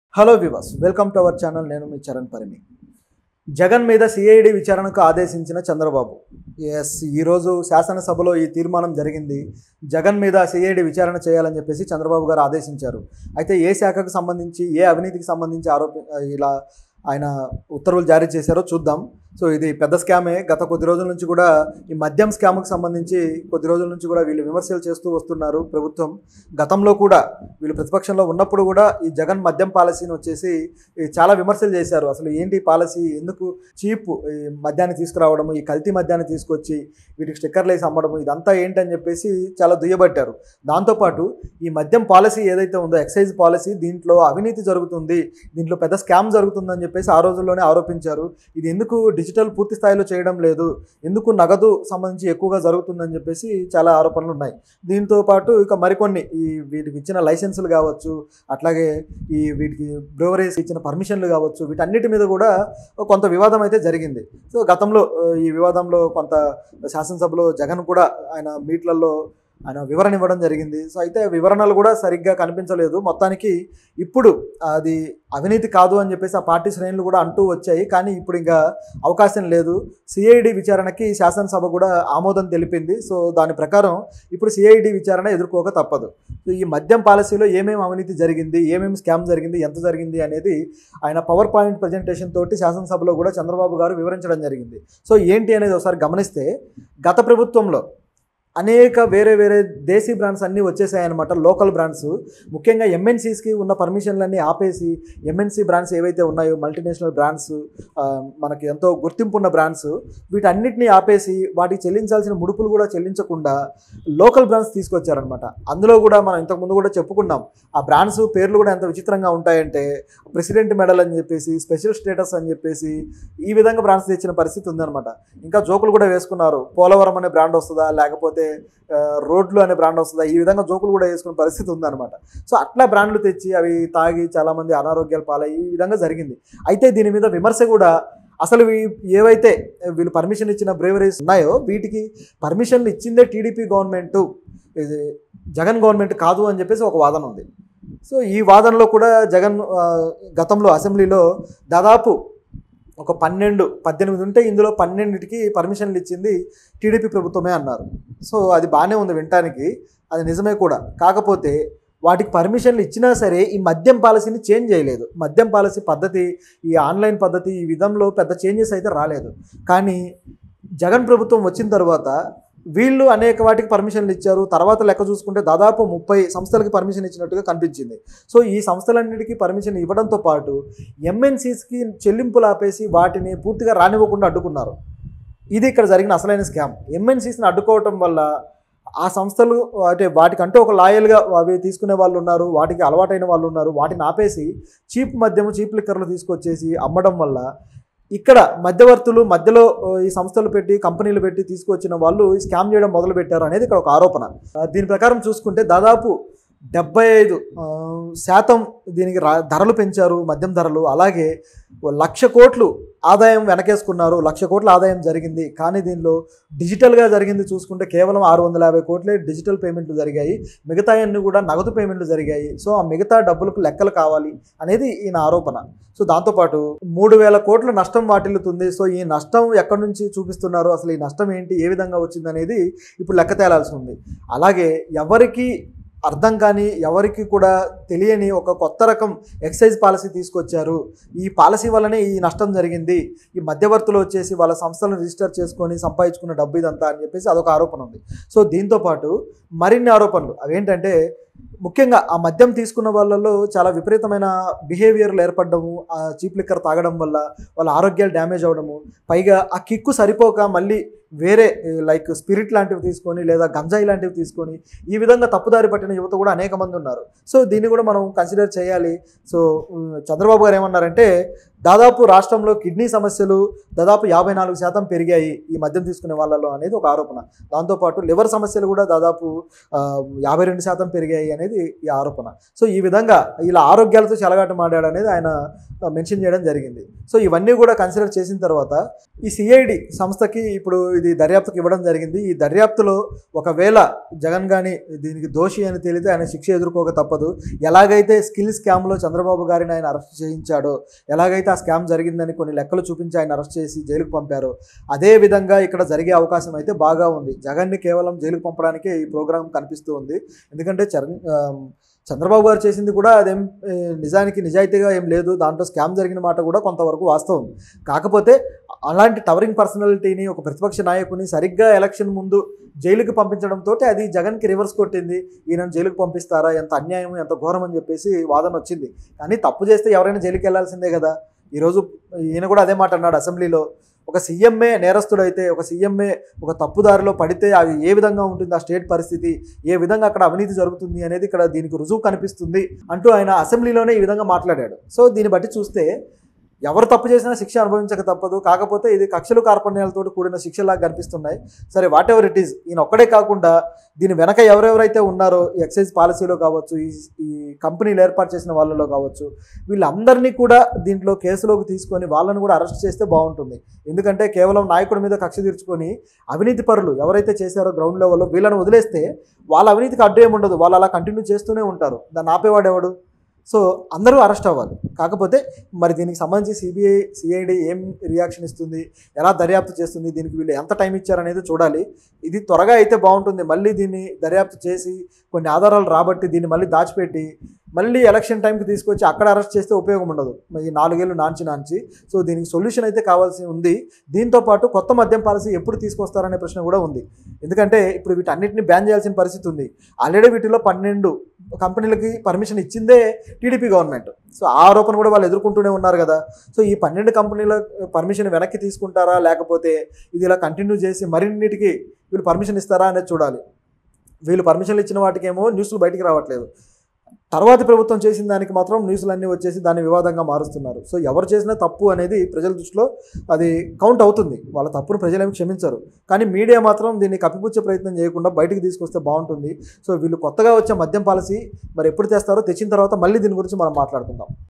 hello వివాస్ welcome to our channel నేను మీ చరణ్ పరిమి జగన్ మీద సిఐడి విచారణకు ఆదేశించిన చంద్రబాబు ఎస్ ఈరోజు శాసనసభలో ఈ తీర్మానం జరిగింది జగన్ మీద సిఐడి విచారణ చేయాలని చెప్పేసి చంద్రబాబు గారు ఆదేశించారు అయితే ఏ శాఖకు సంబంధించి ఏ అవినీతికి సంబంధించి ఆరోపి ఇలా ఆయన ఉత్తర్వులు జారీ చేశారో చూద్దాం సో ఇది పెద్ద స్కామే గత కొద్ది రోజుల నుంచి కూడా ఈ మద్యం స్కామ్కి సంబంధించి కొద్ది రోజుల నుంచి కూడా వీళ్ళు విమర్శలు చేస్తూ వస్తున్నారు ప్రభుత్వం గతంలో కూడా వీళ్ళు ప్రతిపక్షంలో ఉన్నప్పుడు కూడా ఈ జగన్ మద్యం పాలసీని వచ్చేసి ఈ చాలా విమర్శలు చేశారు అసలు ఏంటి ఈ పాలసీ ఎందుకు చీప్ ఈ మద్యాన్ని తీసుకురావడము ఈ కల్తీ మద్యాన్ని తీసుకొచ్చి వీటికి స్టిక్కర్లు వేసి అమ్మడము ఇదంతా ఏంటని చెప్పేసి చాలా దుయ్యబట్టారు దాంతోపాటు ఈ మద్యం పాలసీ ఏదైతే ఉందో ఎక్సైజ్ పాలసీ దీంట్లో అవినీతి జరుగుతుంది దీంట్లో పెద్ద స్కామ్ జరుగుతుందని చెప్పేసి ఆ రోజుల్లోనే ఆరోపించారు ఇది ఎందుకు డిజిటల్ పూర్తి స్థాయిలో చేయడం లేదు ఎందుకు నగదు సంబంధించి ఎక్కువగా జరుగుతుందని చెప్పేసి చాలా ఆరోపణలు ఉన్నాయి దీంతో పాటు ఇక మరికొన్ని ఈ వీటికి ఇచ్చిన లైసెన్సులు కావచ్చు అట్లాగే ఈ వీటికి బ్రూవరీస్ ఇచ్చిన పర్మిషన్లు కావచ్చు వీటన్నిటి మీద కూడా కొంత వివాదం అయితే జరిగింది సో గతంలో ఆ, ఈ వివాదంలో కొంత శాసనసభలో జగన్ కూడా ఆయన మీట్లలో ఆయన వివరణ ఇవ్వడం జరిగింది సో అయితే వివరణలు కూడా సరిగ్గా కనిపించలేదు మొత్తానికి ఇప్పుడు అది అవినీతి కాదు అని చెప్పేసి ఆ పార్టీ శ్రేణులు కూడా అంటూ వచ్చాయి కానీ ఇప్పుడు ఇంకా అవకాశం లేదు సిఐడి విచారణకి శాసనసభ కూడా ఆమోదం తెలిపింది సో దాని ప్రకారం ఇప్పుడు సిఐడి విచారణ ఎదుర్కోక తప్పదు సో ఈ మద్యం పాలసీలో ఏమేమి అవినీతి జరిగింది ఏమేమి స్కామ్ జరిగింది ఎంత జరిగింది అనేది ఆయన పవర్ పాయింట్ ప్రజెంటేషన్ తోటి శాసనసభలో కూడా చంద్రబాబు గారు వివరించడం జరిగింది సో ఏంటి అనేది ఒకసారి గమనిస్తే గత ప్రభుత్వంలో అనేక వేరే వేరే దేశీ బ్రాండ్స్ అన్నీ వచ్చేసాయన్నమాట లోకల్ బ్రాండ్స్ ముఖ్యంగా ఎంఎన్సీస్కి ఉన్న పర్మిషన్లన్నీ ఆపేసి ఎంఎన్సీ బ్రాండ్స్ ఏవైతే ఉన్నాయో మల్టీనేషనల్ బ్రాండ్స్ ఆ, మనకి ఎంతో గుర్తింపు ఉన్న బ్రాండ్స్ వీటన్నిటిని ఆపేసి వాటికి చెల్లించాల్సిన ముడుపులు కూడా చెల్లించకుండా లోకల్ బ్రాండ్స్ తీసుకొచ్చారనమాట అందులో కూడా మనం ఇంతకుముందు కూడా చెప్పుకున్నాం ఆ బ్రాండ్స్ పేర్లు కూడా ఎంత విచిత్రంగా ఉంటాయంటే ప్రెసిడెంట్ మెడల్ అని చెప్పేసి స్పెషల్ స్టేటస్ అని చెప్పేసి ఈ విధంగా బ్రాండ్స్ తెచ్చిన పరిస్థితి ఉందన్నమాట ఇంకా జోకులు కూడా వేసుకున్నారు పోలవరం అనే బ్రాండ్ వస్తుందా లేకపోతే ఆ, రోడ్లు అనే బ్రాండ్ వస్తుందా ఈ విధంగా జోకులు కూడా వేసుకునే పరిస్థితి ఉందన్నమాట సో అట్లా బ్రాండ్లు తెచ్చి అవి తాగి చాలామంది అనారోగ్యాలు పాలయ్యి ఈ విధంగా జరిగింది అయితే దీని మీద విమర్శ కూడా అసలు వీ- ఏవైతే వీళ్ళు పర్మిషన్ ఇచ్చిన బ్రేవరీస్ ఉన్నాయో వీటికి పర్మిషన్లు ఇచ్చిందే టీడీపీ గవర్నమెంట్ ఇది జగన్ గవర్నమెంట్ కాదు అని చెప్పేసి ఒక వాదన ఉంది సో ఈ వాదనలో కూడా జగన్ ఆ, గతంలో అసెంబ్లీలో దాదాపు ఒక పన్నెండు పద్దెనిమిది ఉంటే ఇందులో పన్నెండిటికి పర్మిషన్లు ఇచ్చింది టీడీపీ ప్రభుత్వమే అన్నారు సో అది బాగానే ఉంది వినటానికి అది నిజమే కూడా కాకపోతే వాటికి పర్మిషన్లు ఇచ్చినా సరే ఈ మద్యం పాలసీని చేంజ్ చేయలేదు మద్యం పాలసీ పద్ధతి ఈ ఆన్లైన్ పద్ధతి ఈ విధంలో పెద్ద చేంజెస్ అయితే రాలేదు కానీ జగన్ ప్రభుత్వం వచ్చిన తర్వాత వీళ్ళు అనేక వాటికి పర్మిషన్లు ఇచ్చారు తర్వాత లెక్క చూసుకుంటే దాదాపు ముప్పై సంస్థలకి పర్మిషన్ ఇచ్చినట్టుగా కనిపించింది సో ఈ సంస్థలన్నిటికీ పర్మిషన్ ఇవ్వడంతో పాటు ఎంఎన్సీస్కి చెల్లింపులు ఆపేసి వాటిని పూర్తిగా రానివ్వకుండా అడ్డుకున్నారు ఇది ఇక్కడ జరిగిన అసలైన స్కామ్ ఎంఎన్సీస్ని అడ్డుకోవటం వల్ల ఆ సంస్థలు అంటే వాటికంటే ఒక లాయల్గా అవి తీసుకునే వాళ్ళు ఉన్నారు వాటికి అలవాటైన వాళ్ళు ఉన్నారు వాటిని ఆపేసి చీప్ మద్యము చీప్ లిక్కర్లు తీసుకొచ్చేసి అమ్మడం వల్ల ఇక్కడ మధ్యవర్తులు మధ్యలో ఆ, ఈ సంస్థలు పెట్టి కంపెనీలు పెట్టి తీసుకొచ్చిన వాళ్ళు ఈ స్కామ్ చేయడం మొదలు పెట్టారు అనేది ఇక్కడ ఒక ఆరోపణ ఆ, దీని ప్రకారం చూసుకుంటే దాదాపు డెబ్బై ఐదు ఆ, శాతం దీనికి రా ధరలు పెంచారు మద్యం ధరలు అలాగే ఓ లక్ష కోట్లు ఆదాయం వెనకేసుకున్నారు లక్ష కోట్ల ఆదాయం జరిగింది కానీ దీనిలో డిజిటల్గా జరిగింది చూసుకుంటే కేవలం ఆరు వందల యాభై కోట్లే డిజిటల్ పేమెంట్లు జరిగాయి మిగతా అన్ని కూడా నగదు పేమెంట్లు జరిగాయి సో ఆ మిగతా డబ్బులకు లెక్కలు కావాలి అనేది ఈయన ఆరోపణ సో దాంతోపాటు మూడు వేల కోట్ల నష్టం వాటిల్లుతుంది సో ఈ నష్టం ఎక్కడి నుంచి చూపిస్తున్నారు అసలు ఈ నష్టం ఏంటి ఏ విధంగా వచ్చింది అనేది ఇప్పుడు లెక్క తేలాల్సి ఉంది అలాగే ఎవరికి అర్థం కాని ఎవరికి కూడా తెలియని ఒక కొత్త రకం ఎక్సైజ్ పాలసీ తీసుకొచ్చారు ఈ పాలసీ వల్లనే ఈ నష్టం జరిగింది ఈ మధ్యవర్తులు వచ్చేసి వాళ్ళ సంస్థలను రిజిస్టర్ చేసుకొని సంపాదించుకున్న డబ్బు ఇదంతా అని చెప్పేసి అదొక ఆరోపణ ఉంది సో దీంతో పాటు మరిన్ని ఆరోపణలు అవేంటంటే ముఖ్యంగా ఆ మద్యం తీసుకున్న వాళ్ళలో చాలా విపరీతమైన బిహేవియర్లు ఏర్పడము ఆ చీప్ లిక్కర్ తాగడం వల్ల వాళ్ళ ఆరోగ్యాలు డ్యామేజ్ అవ్వడము పైగా ఆ కిక్కు సరిపోక మళ్ళీ వేరే లైక్ స్పిరిట్ లాంటివి తీసుకొని లేదా గంజాయి లాంటివి తీసుకొని ఈ విధంగా తప్పుదారి పట్టిన యువత కూడా అనేక మంది ఉన్నారు సో దీన్ని కూడా మనం కన్సిడర్ చేయాలి సో ఉమ్, చంద్రబాబు గారు ఏమన్నారంటే దాదాపు రాష్ట్రంలో కిడ్నీ సమస్యలు దాదాపు యాభై నాలుగు శాతం పెరిగాయి ఈ మద్యం తీసుకునే వాళ్ళలో అనేది ఒక ఆరోపణ దాంతోపాటు లివర్ సమస్యలు కూడా దాదాపు ఆ, యాభై రెండు శాతం పెరిగాయి అనేది ఈ ఆరోపణ సో ఈ విధంగా ఇలా ఆరోగ్యాలతో చెలగాటమాడాడు అనేది ఆయన మెన్షన్ చేయడం జరిగింది సో ఇవన్నీ కూడా కన్సిడర్ చేసిన తర్వాత ఈ సిఐడి సంస్థకి ఇప్పుడు ఇది దర్యాప్తుకి ఇవ్వడం జరిగింది ఈ దర్యాప్తులో ఒకవేళ జగన్ గాని దీనికి దోషి అని తేలితే ఆయన శిక్ష ఎదుర్కోక తప్పదు ఎలాగైతే స్కిల్ స్కామ్లో చంద్రబాబు గారిని ఆయన అరెస్ట్ చేయించాడో ఎలాగైతే ఆ స్కామ్ జరిగిందని కొన్ని లెక్కలు చూపించి ఆయన అరెస్ట్ చేసి జైలుకు పంపారో అదే విధంగా ఇక్కడ జరిగే అవకాశం అయితే బాగా ఉంది జగన్ని కేవలం జైలుకు పంపడానికే ఈ ప్రోగ్రాం కనిపిస్తూ ఉంది ఎందుకంటే చరణ్ ఆ, చంద్రబాబు గారు చేసింది కూడా అదేం ఏ, నిజానికి నిజాయితీగా ఏం లేదు దాంట్లో స్కామ్ జరిగిన మాట కూడా కొంతవరకు వాస్తవం కాకపోతే అలాంటి టవరింగ్ పర్సనాలిటీని ఒక ప్రతిపక్ష నాయకుని సరిగ్గా ఎలక్షన్ ముందు జైలుకి పంపించడంతో అది జగన్కి రివర్స్ కొట్టింది ఈయన జైలుకి పంపిస్తారా ఎంత అన్యాయం ఎంత ఘోరం అని చెప్పేసి వాదన వచ్చింది కానీ తప్పు చేస్తే ఎవరైనా జైలుకి వెళ్ళాల్సిందే కదా ఈరోజు ఈయన కూడా అదే మాట అన్నాడు అసెంబ్లీలో ఒక సీఎంఏ నేరస్తుడైతే ఒక సీఎంఏ ఒక తప్పుదారిలో పడితే అది ఏ విధంగా ఉంటుంది ఆ స్టేట్ పరిస్థితి ఏ విధంగా అక్కడ అవినీతి జరుగుతుంది అనేది ఇక్కడ దీనికి రుజువు కనిపిస్తుంది అంటూ ఆయన అసెంబ్లీలోనే ఈ విధంగా మాట్లాడాడు సో దీన్ని బట్టి చూస్తే ఎవరు తప్పు చేసినా శిక్ష అనుభవించక తప్పదు కాకపోతే ఇది కక్షలు కార్పణ్యాలతో కూడిన శిక్షలాగా కనిపిస్తున్నాయి సరే వాట్ ఎవర్ ఇట్ ఈస్ ఈయన ఒక్కడే కాకుండా దీని వెనక ఎవరెవరైతే ఉన్నారో ఈ ఎక్సైజ్ పాలసీలో కావచ్చు ఈ ఈ కంపెనీలు ఏర్పాటు చేసిన వాళ్ళలో కావచ్చు వీళ్ళందరినీ కూడా దీంట్లో కేసులోకి తీసుకొని వాళ్ళని కూడా అరెస్ట్ చేస్తే బాగుంటుంది ఎందుకంటే కేవలం నాయకుడి మీద కక్ష తీర్చుకొని అవినీతి పరులు ఎవరైతే చేశారో గ్రౌండ్ లెవెల్లో వీళ్ళని వదిలేస్తే వాళ్ళ అవినీతికి అడ్డు ఏమి ఉండదు వాళ్ళు అలా కంటిన్యూ చేస్తూనే ఉంటారు దాన్ని ఆపేవాడు ఎవడు సో అందరూ అరెస్ట్ అవ్వాలి కాకపోతే మరి దీనికి సంబంధించి సిబిఐ సిఐడి ఏం రియాక్షన్ ఇస్తుంది ఎలా దర్యాప్తు చేస్తుంది దీనికి వీళ్ళు ఎంత టైం ఇచ్చారనేది చూడాలి ఇది త్వరగా అయితే బాగుంటుంది మళ్ళీ దీన్ని దర్యాప్తు చేసి కొన్ని ఆధారాలు రాబట్టి దీన్ని మళ్ళీ దాచిపెట్టి మళ్ళీ ఎలక్షన్ టైంకి తీసుకొచ్చి అక్కడ అరెస్ట్ చేస్తే ఉపయోగం ఉండదు మరి నాలుగేళ్ళు నాంచి నాంచి సో దీనికి సొల్యూషన్ అయితే కావాల్సి ఉంది దీంతో పాటు కొత్త మద్యం పాలసీ ఎప్పుడు తీసుకొస్తారనే ప్రశ్న కూడా ఉంది ఎందుకంటే ఇప్పుడు వీటన్నిటిని బ్యాన్ చేయాల్సిన పరిస్థితి ఉంది ఆల్రెడీ వీటిలో పన్నెండు కంపెనీలకి పర్మిషన్ ఇచ్చిందే టీడీపీ గవర్నమెంట్ సో ఆ ఆరోపణ కూడా వాళ్ళు ఎదుర్కొంటూనే ఉన్నారు కదా సో ఈ పన్నెండు కంపెనీల పర్మిషన్ వెనక్కి తీసుకుంటారా లేకపోతే ఇది ఇలా కంటిన్యూ చేసి మరిన్నిటికి వీళ్ళు పర్మిషన్ ఇస్తారా అనేది చూడాలి వీళ్ళు పర్మిషన్లు ఇచ్చిన వాటికేమో న్యూస్లు బయటికి రావట్లేదు తర్వాతి ప్రభుత్వం చేసిన దానికి మాత్రం న్యూస్లు అన్నీ వచ్చేసి దాన్ని వివాదంగా మారుస్తున్నారు సో ఎవరు చేసిన తప్పు అనేది ప్రజల దృష్టిలో అది కౌంట్ అవుతుంది వాళ్ళ తప్పును ప్రజలేమి క్షమించరు కానీ మీడియా మాత్రం దీన్ని కప్పిపుచ్చే ప్రయత్నం చేయకుండా బయటికి తీసుకొస్తే బాగుంటుంది సో వీళ్ళు కొత్తగా వచ్చే మద్యం పాలసీ మరి ఎప్పుడు తెస్తారో తెచ్చిన తర్వాత మళ్ళీ దీని గురించి మనం మాట్లాడుకుందాం